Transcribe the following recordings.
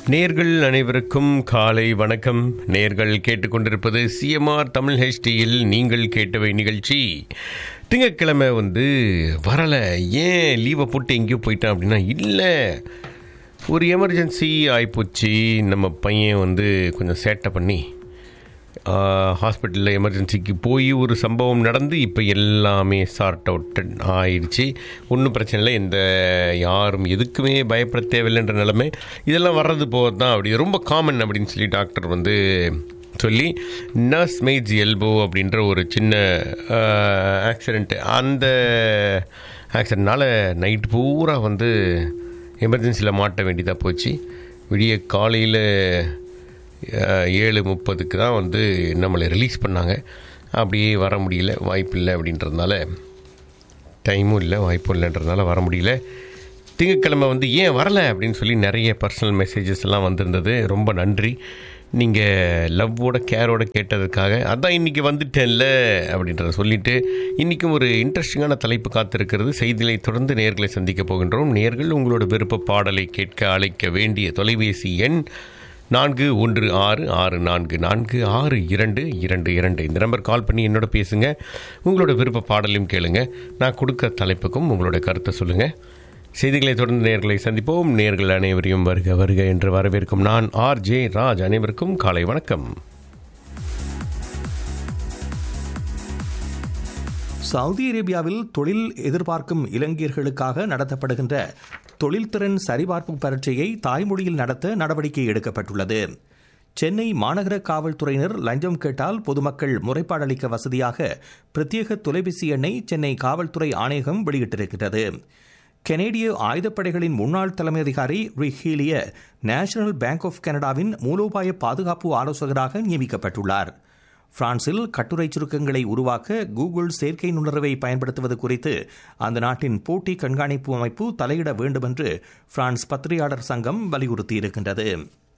நேர்கள் அனைவருக்கும் காலை வணக்கம் நேர்கள் கேட்டுக்கொண்டிருப்பது சிஎம்ஆர் தமிழ் ஹெச்டியில் நீங்கள் கேட்டவை நிகழ்ச்சி திங்கட்கிழமை வந்து வரலை ஏன் லீவை போட்டு எங்கேயோ போயிட்டான் அப்படின்னா இல்லை ஒரு எமர்ஜென்சி ஆகிப்போச்சு நம்ம பையன் வந்து கொஞ்சம் சேட்டை பண்ணி ஹாஸ்பிட்டலில் எமர்ஜென்சிக்கு போய் ஒரு சம்பவம் நடந்து இப்போ எல்லாமே சார்ட் அவுட் ஆயிடுச்சு ஒன்றும் பிரச்சனை இல்லை எந்த யாரும் எதுக்குமே பயப்பட தேவையில்லைன்ற நிலைமை இதெல்லாம் வர்றது போக தான் அப்படி ரொம்ப காமன் அப்படின்னு சொல்லி டாக்டர் வந்து சொல்லி நர்ஸ் மேட்ஸ் எல்போ அப்படின்ற ஒரு சின்ன ஆக்சிடெண்ட்டு அந்த ஆக்சிடென்ட்னால நைட் பூரா வந்து எமர்ஜென்சியில் மாட்ட வேண்டியதாக போச்சு விடிய காலையில் ஏழு முப்பதுக்கு தான் வந்து நம்மளை ரிலீஸ் பண்ணாங்க அப்படியே வர முடியல வாய்ப்பு இல்லை அப்படின்றதுனால டைமும் இல்லை வாய்ப்பும் இல்லைன்றதுனால வர முடியல திங்கட்கிழமை வந்து ஏன் வரலை அப்படின்னு சொல்லி நிறைய பர்சனல் மெசேஜஸ் எல்லாம் வந்திருந்தது ரொம்ப நன்றி நீங்கள் லவ்வோட கேரோட கேட்டதுக்காக அதான் இன்றைக்கி வந்துட்டேன்ல அப்படின்றத சொல்லிவிட்டு இன்றைக்கும் ஒரு இன்ட்ரெஸ்டிங்கான தலைப்பு காத்திருக்கிறது செய்திகளை தொடர்ந்து நேர்களை சந்திக்க போகின்றோம் நேர்கள் உங்களோட விருப்ப பாடலை கேட்க அழைக்க வேண்டிய தொலைபேசி எண் நான்கு ஒன்று ஆறு ஆறு நான்கு நான்கு ஆறு இரண்டு இரண்டு இரண்டு இந்த நம்பர் கால் பண்ணி என்னோட பேசுங்க உங்களோட விருப்ப பாடலையும் கேளுங்க நான் கொடுக்க தலைப்புக்கும் உங்களோட கருத்தை சொல்லுங்கள் செய்திகளை தொடர்ந்து நேர்களை சந்திப்போம் நேர்கள் அனைவரையும் வருக வருக என்று வரவேற்கும் நான் ஆர் ஜே ராஜ் அனைவருக்கும் காலை வணக்கம் சவுதி அரேபியாவில் தொழில் எதிர்பார்க்கும் இலங்கையர்களுக்காக நடத்தப்படுகின்ற தொழில்திறன் சரிபார்ப்பு பரீட்சையை தாய்மொழியில் நடத்த நடவடிக்கை எடுக்கப்பட்டுள்ளது சென்னை மாநகர காவல்துறையினர் லஞ்சம் கேட்டால் பொதுமக்கள் முறைப்பாடு அளிக்க வசதியாக பிரத்யேக தொலைபேசி எண்ணை சென்னை காவல்துறை ஆணையகம் வெளியிட்டிருக்கிறது கனேடிய ஆயுதப்படைகளின் முன்னாள் தலைமை அதிகாரி ரிஹீலிய நேஷனல் பேங்க் ஆஃப் கனடாவின் மூலோபாய பாதுகாப்பு ஆலோசகராக நியமிக்கப்பட்டுள்ளார் பிரான்சில் கட்டுரை சுருக்கங்களை உருவாக்க கூகுள் செயற்கை நுண்ணறிவை பயன்படுத்துவது குறித்து அந்த நாட்டின் போட்டி கண்காணிப்பு அமைப்பு தலையிட வேண்டும் என்று பிரான்ஸ் பத்திரிகையாளர் சங்கம் வலியுறுத்தியிருக்கின்றது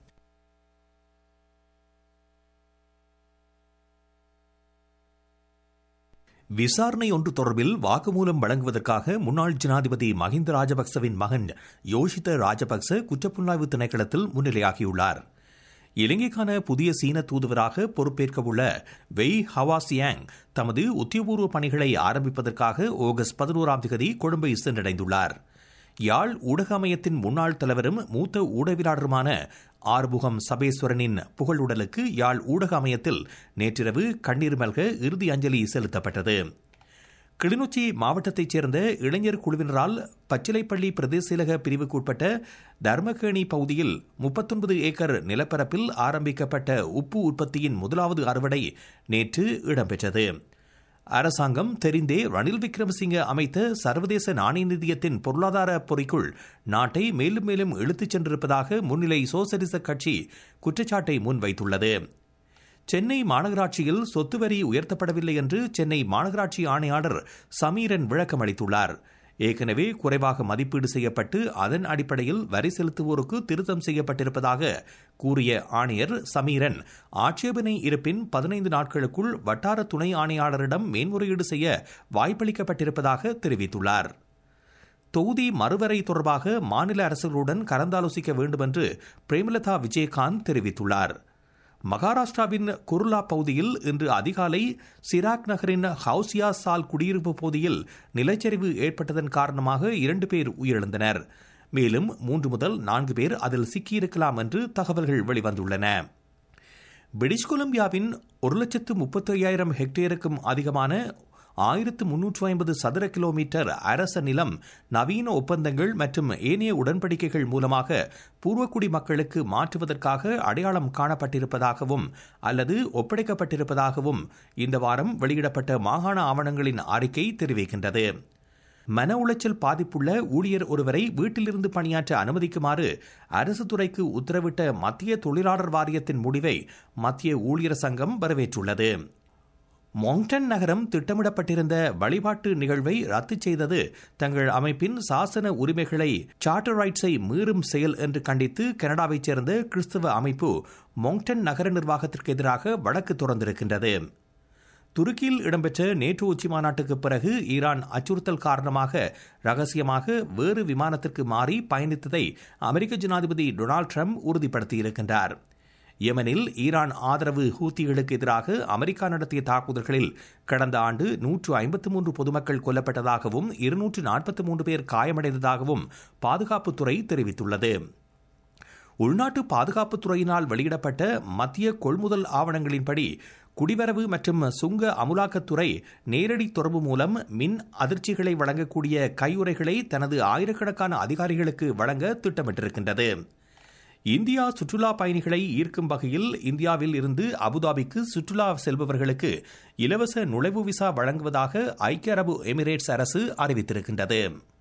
விசாரணை ஒன்று தொடர்பில் வாக்குமூலம் வழங்குவதற்காக முன்னாள் ஜனாதிபதி மஹிந்த ராஜபக்சவின் மகன் யோஷித ராஜபக்ச குற்றப்புலனாய்வு திணைக்களத்தில் முன்னிலையாகியுள்ளார் இலங்கைக்கான புதிய சீன தூதுவராக பொறுப்பேற்கவுள்ள வெய் ஹவாசியாங் தமது உத்தியோகபூர்வ பணிகளை ஆரம்பிப்பதற்காக ஆகஸ்ட் பதினோராம் தேதி கொழும்பை சென்றடைந்துள்ளார் யாழ் ஊடக அமையத்தின் முன்னாள் தலைவரும் மூத்த ஊடகவியலாளருமான ஆறுமுகம் சபேஸ்வரனின் புகழுடலுக்கு யாழ் ஊடக அமையத்தில் நேற்றிரவு கண்ணீர் மல்க இறுதி அஞ்சலி செலுத்தப்பட்டது கிளிநொச்சி மாவட்டத்தைச் சேர்ந்த இளைஞர் குழுவினரால் பச்சிலைப்பள்ளி பிரதேச செயலக பிரிவுக்குட்பட்ட தர்மகேணி பகுதியில் முப்பத்தொன்பது ஏக்கர் நிலப்பரப்பில் ஆரம்பிக்கப்பட்ட உப்பு உற்பத்தியின் முதலாவது அறுவடை நேற்று இடம்பெற்றது அரசாங்கம் தெரிந்தே ரணில் விக்ரமசிங்க அமைத்த சர்வதேச நாணய நிதியத்தின் பொருளாதார பொறிக்குள் நாட்டை மேலும் மேலும் இழுத்துச் சென்றிருப்பதாக முன்னிலை சோசலிச கட்சி குற்றச்சாட்டை முன்வைத்துள்ளது சென்னை மாநகராட்சியில் சொத்து வரி உயர்த்தப்படவில்லை என்று சென்னை மாநகராட்சி ஆணையாளர் சமீரன் விளக்கம் அளித்துள்ளார் ஏற்கனவே குறைவாக மதிப்பீடு செய்யப்பட்டு அதன் அடிப்படையில் வரி செலுத்துவோருக்கு திருத்தம் செய்யப்பட்டிருப்பதாக கூறிய ஆணையர் சமீரன் ஆட்சேபனை இருப்பின் பதினைந்து நாட்களுக்குள் வட்டார துணை ஆணையாளரிடம் மேன்முறையீடு செய்ய வாய்ப்பளிக்கப்பட்டிருப்பதாக தெரிவித்துள்ளார் தொகுதி மறுவரை தொடர்பாக மாநில அரசுகளுடன் கலந்தாலோசிக்க வேண்டும் என்று பிரேமலதா விஜயகாந்த் தெரிவித்துள்ளார் மகாராஷ்டிராவின் குர்லா பகுதியில் இன்று அதிகாலை சிராக் நகரின் ஹவுசியா சால் குடியிருப்பு பகுதியில் நிலச்சரிவு ஏற்பட்டதன் காரணமாக இரண்டு பேர் உயிரிழந்தனர் மேலும் மூன்று முதல் நான்கு பேர் அதில் சிக்கியிருக்கலாம் என்று தகவல்கள் வெளிவந்துள்ளன பிரிட்டிஷ் கொலம்பியாவின் ஒரு லட்சத்து முப்பத்தி ஐயாயிரம் ஹெக்டேருக்கும் அதிகமான ஆயிரத்து முன்னூற்று ஐம்பது சதுர கிலோமீட்டர் அரச நிலம் நவீன ஒப்பந்தங்கள் மற்றும் ஏனைய உடன்படிக்கைகள் மூலமாக பூர்வக்குடி மக்களுக்கு மாற்றுவதற்காக அடையாளம் காணப்பட்டிருப்பதாகவும் அல்லது ஒப்படைக்கப்பட்டிருப்பதாகவும் இந்த வாரம் வெளியிடப்பட்ட மாகாண ஆவணங்களின் அறிக்கை தெரிவிக்கின்றது மன உளைச்சல் பாதிப்புள்ள ஊழியர் ஒருவரை வீட்டிலிருந்து பணியாற்ற அனுமதிக்குமாறு அரசு துறைக்கு உத்தரவிட்ட மத்திய தொழிலாளர் வாரியத்தின் முடிவை மத்திய ஊழியர் சங்கம் வரவேற்றுள்ளது மொங்டன் நகரம் திட்டமிடப்பட்டிருந்த வழிபாட்டு நிகழ்வை ரத்து செய்தது தங்கள் அமைப்பின் சாசன உரிமைகளை சார்ட்டர் ரைட்ஸை மீறும் செயல் என்று கண்டித்து கனடாவைச் சேர்ந்த கிறிஸ்தவ அமைப்பு மொங்டன் நகர நிர்வாகத்திற்கு எதிராக வழக்கு தொடர்ந்திருக்கின்றது துருக்கியில் இடம்பெற்ற நேற்று உச்சி மாநாட்டுக்கு பிறகு ஈரான் அச்சுறுத்தல் காரணமாக ரகசியமாக வேறு விமானத்திற்கு மாறி பயணித்ததை அமெரிக்க ஜனாதிபதி டொனால்டு ட்ரம்ப் உறுதிப்படுத்தியிருக்கின்றார் யெமனில் ஈரான் ஆதரவு ஹூத்திகளுக்கு எதிராக அமெரிக்கா நடத்திய தாக்குதல்களில் கடந்த ஆண்டு நூற்று ஐம்பத்து மூன்று பொதுமக்கள் கொல்லப்பட்டதாகவும் இருநூற்று நாற்பத்தி மூன்று பேர் காயமடைந்ததாகவும் பாதுகாப்புத்துறை தெரிவித்துள்ளது உள்நாட்டு பாதுகாப்புத்துறையினால் வெளியிடப்பட்ட மத்திய கொள்முதல் ஆவணங்களின்படி குடிவரவு மற்றும் சுங்க அமுலாக்கத்துறை நேரடி தொடர்பு மூலம் மின் அதிர்ச்சிகளை வழங்கக்கூடிய கையுறைகளை தனது ஆயிரக்கணக்கான அதிகாரிகளுக்கு வழங்க திட்டமிட்டிருக்கின்றது இந்தியா சுற்றுலா பயணிகளை ஈர்க்கும் வகையில் இந்தியாவில் இருந்து அபுதாபிக்கு சுற்றுலா செல்பவர்களுக்கு இலவச நுழைவு விசா வழங்குவதாக ஐக்கிய அரபு எமிரேட்ஸ் அரசு அறிவித்திருக்கின்றது